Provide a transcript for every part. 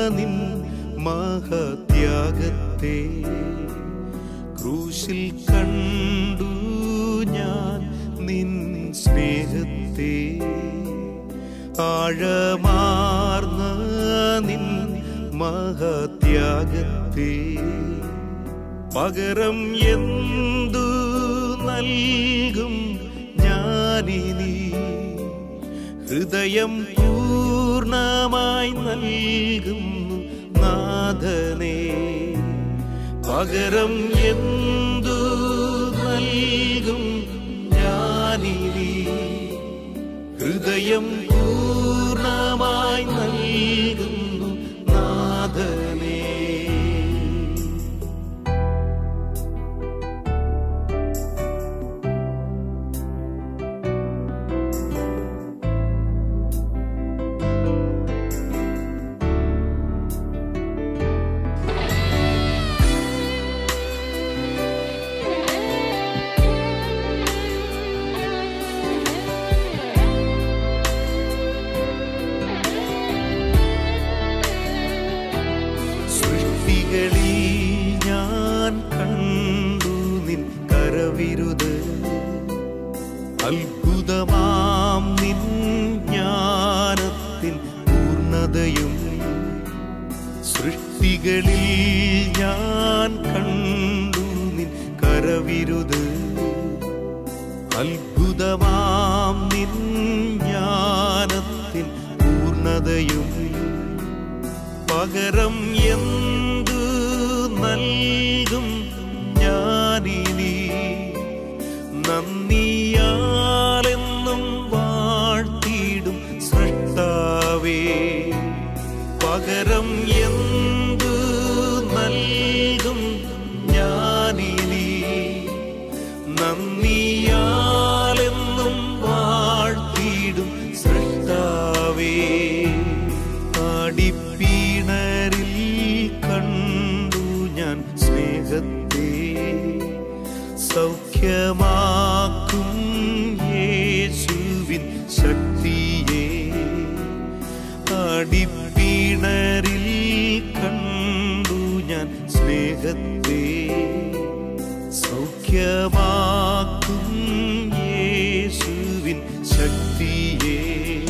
നിൻ മഹത്യാഗത്തെ ക്രൂശിൽ കണ്ടു ഞാൻ നിൻ സ്നേഹത്തെ ആഴമാർന്ന നിൻ മഹത്യാഗത്തെ പകരം എന്തു നൽകും ഞാനിനി ഹൃദയം പൂർണ്ണമായി നൽകുന്നു നാഥനെ പകരം എന്തു നൽകും ഞാനിനി ഹൃദയം പൂർണ്ണമായി നൽകുന്നു നാഥനേ സൃഷ്ടികളിൽ ഞാൻ കണ്ടു നിൻ കരവിരുത് അത്ഭുതമാം നിൻ ജ്ഞാനത്തിൻ പൂർണ്ണതയും സൃഷ്ടികളിൽ ഞാൻ കണ്ടു നിൻ കരവിരുത് അത്ഭുതമാം നിൻ ജ്ഞാനത്തിൻ പൂർണ്ണതയും പകരം എന്തു നൽകും ഞാനിനി നന്ദിയാലെന്നും വാഴ്ത്തിയിടും സൃഷ്ടാവേ പകരം എന്തു നൽകും ഞാനിനി നന്ദിയാലെന്നും വാഴ്ത്തിയിടും സൃഷ്ടാവേ ആടിപ്പീണരിൽ കണ്ടു ഞാൻ സ്നേഹത്തെ സൗഖ്യമാക്കും യേശുവിൻ ശക്തിയെ ആടിപ്പീണരിൽ കണ്ടു ഞാൻ സ്നേഹത്തെ സൗഖ്യമാക്കും യേശുവിൻ ശക്തിയെ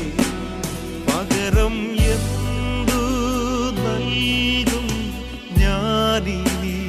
പകരം എന്തു നൽകും ഞാനിനി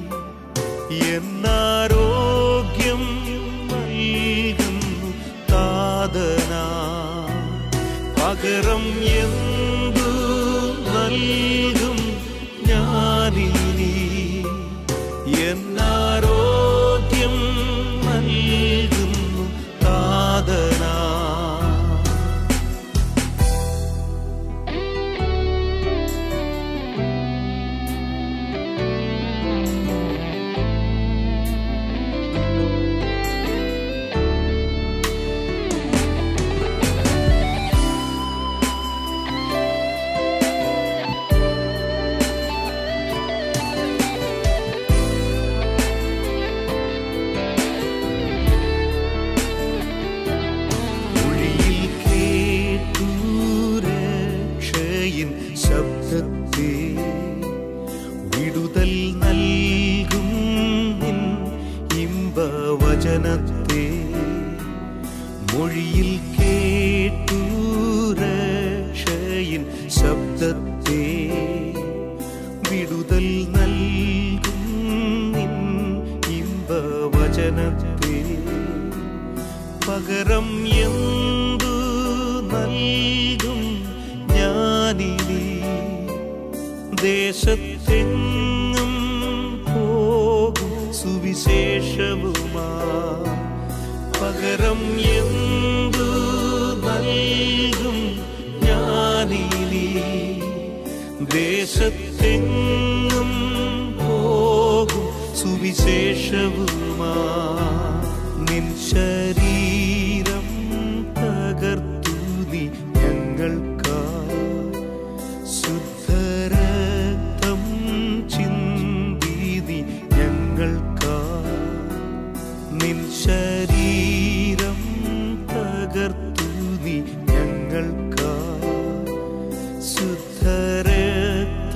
എന്നാരോഗ്യം നൽകുന്നു താതനാ പകരം എന്തു നൽകും ഞാനിനി എന്നാരോഗ്യം നൽകുന്നു താതനാ മൊഴിയിൽ കേട്ടു രക്ഷയിൻ ശബ്ദത്തെ വിടുതൽ നൽകും നിൻ ഇമ്പവചനത്തെ മൊഴിയിൽ കേട്ടു രക്ഷയിൻ ശബ്ദത്തെ വിടുതൽ നൽകും നിൻ ഇമ്പവചനത്തെ പകരം എന്തു നൽകും ഞാനിനി ദേശത്തെങ്ങും പോകും സുവിശേഷവുമാ പകരം എന്തു നൽകും ഞാനിനി ദേശത്തെങ്ങും പോകും സുവിശേഷവുമാ നിൻ ശരീരം തകർത്തു നീ ഞങ്ങൾക്കാ ശുദ്ധരക്തം ചിന്തി നീ ഞങ്ങൾക്കാ നിൻ ശരീരം തകർത്തു നീ ഞങ്ങൾക്കാ ശുദ്ധരക്തം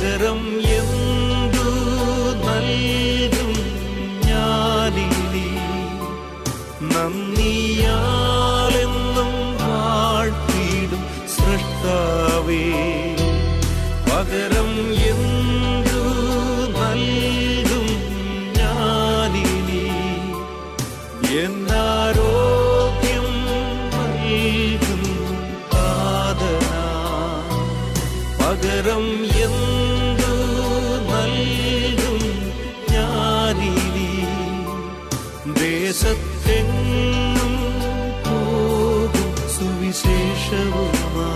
പകരം എന്തു നൽകും ഞാനിനി നന്ദിയാലെന്നും വാഴ്ത്തിടും സൃഷ്ടാവേ പകരം എന്തു നൽകും ഞാനിനി എന്നാരോഗ്യം നൽകും കാതനാ പകരം എന്തു നൽകും ഞാനിനി ദേശത്തെങ്ങും പോകും സുവിശേഷവുമാ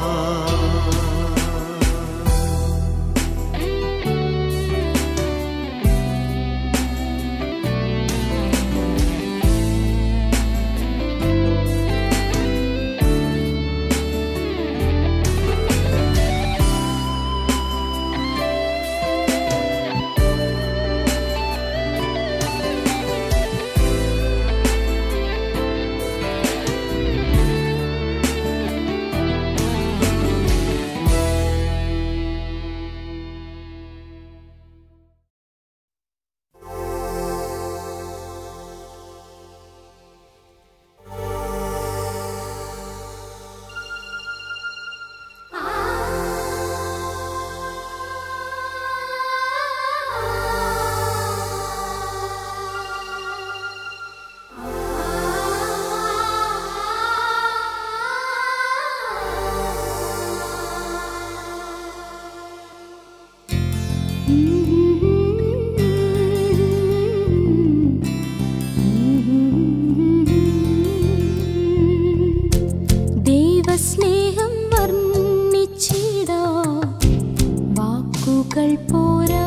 ദൈവസ്നേഹം വർണ്ണിച്ചിടാ വാക്കുകൾ പോരാ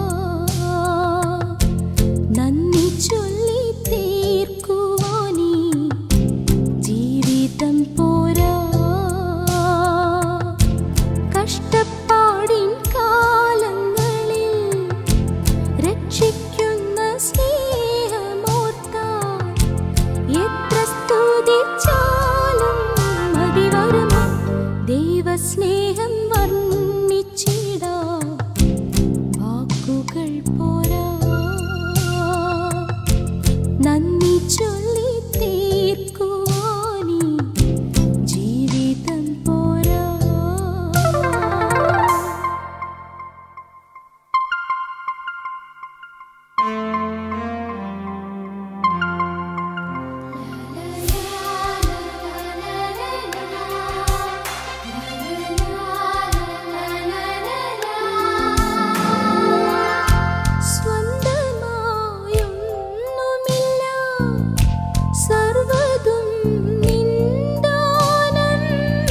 നന്ദി ചൊല്ലി തീർക്കുവാനീ ജീവിതം പോരാ കഷ്ടപ്പാടിൻ കാലങ്ങളിൽ രക്ഷിക്കുന്ന സ്നേഹമോർത്താൽ എത്ര സ്തുതിച്ചാലും മതി വരുമോ ദൈവസ്നേഹം വർണ്ണിച്ചിടാ വാക്കുകൾ പോരാ നന്ദി ചൊല്ലി തീർക്കുവാനീ ജീവിതം പോരാ സ്വന്തമായൊന്നുമില്ല സർവതും നിന്ദാനം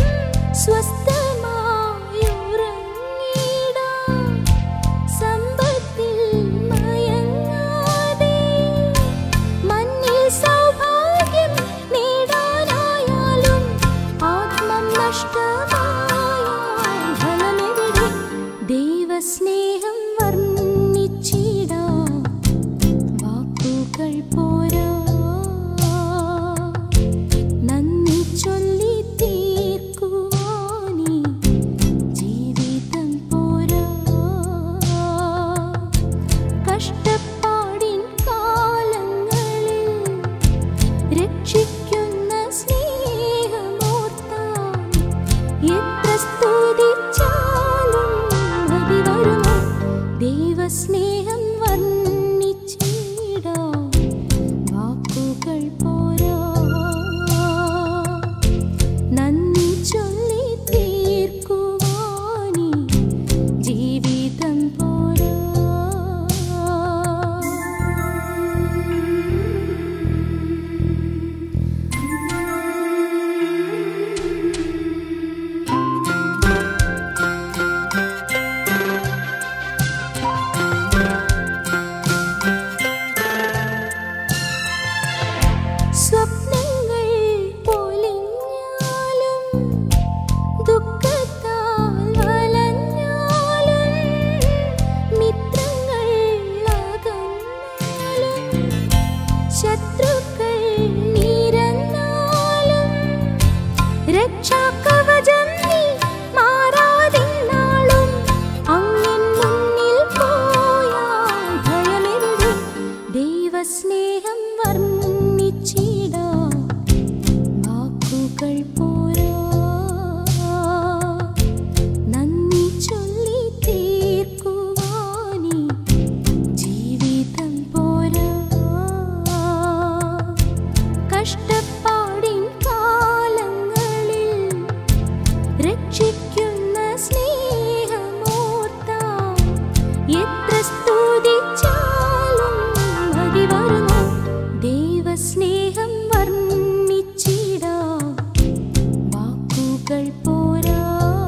സ്വസ്ഥമായുറങ്ങിടാം സമ്പത്തിൽ മയങ്ങാതെ മഞ്ഞിൽ സൗഭാഗ്യം നേടാനായാലും ആത്മം നഷ്ടമായാൽ ഫലമെവിടെ ദൈവസ്നേഹം വർണ്ണിച്ചിടാം വാക്കുകൾ പോരാ നന്ദി ചൊല്ലി തീർക്കുവാനീ ജീവിതം പോരാ കഷ്ടപ്പാടിൻ കാലങ്ങളിൽ രക്ഷിക്കുന്ന സ്നേഹമോർത്താൽ എത്ര സ്തുതിച്ചാലും മതി വരുമോ ദൈവസ്നേഹം വർണ്ണിച്ചിടാം വാക്കുകൾ പോരാ നന്ദി ചൊല്ലി തീർക്കുവാനീ ജീവിതം പോരാ രക്ഷിക്കുന്ന സ്നേഹമോർത്താ എത്ര സ്തുതിച്ചാലും മതി വരുന്നു ദൈവസ്നേഹം വർണ്ണിച്ചിടാ വാക്കുകൾ പോരാ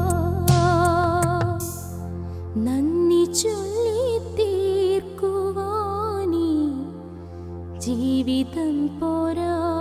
നന്ദി ചൊല്ലി തീർക്കുവാനീ ജീവിതം പോരാ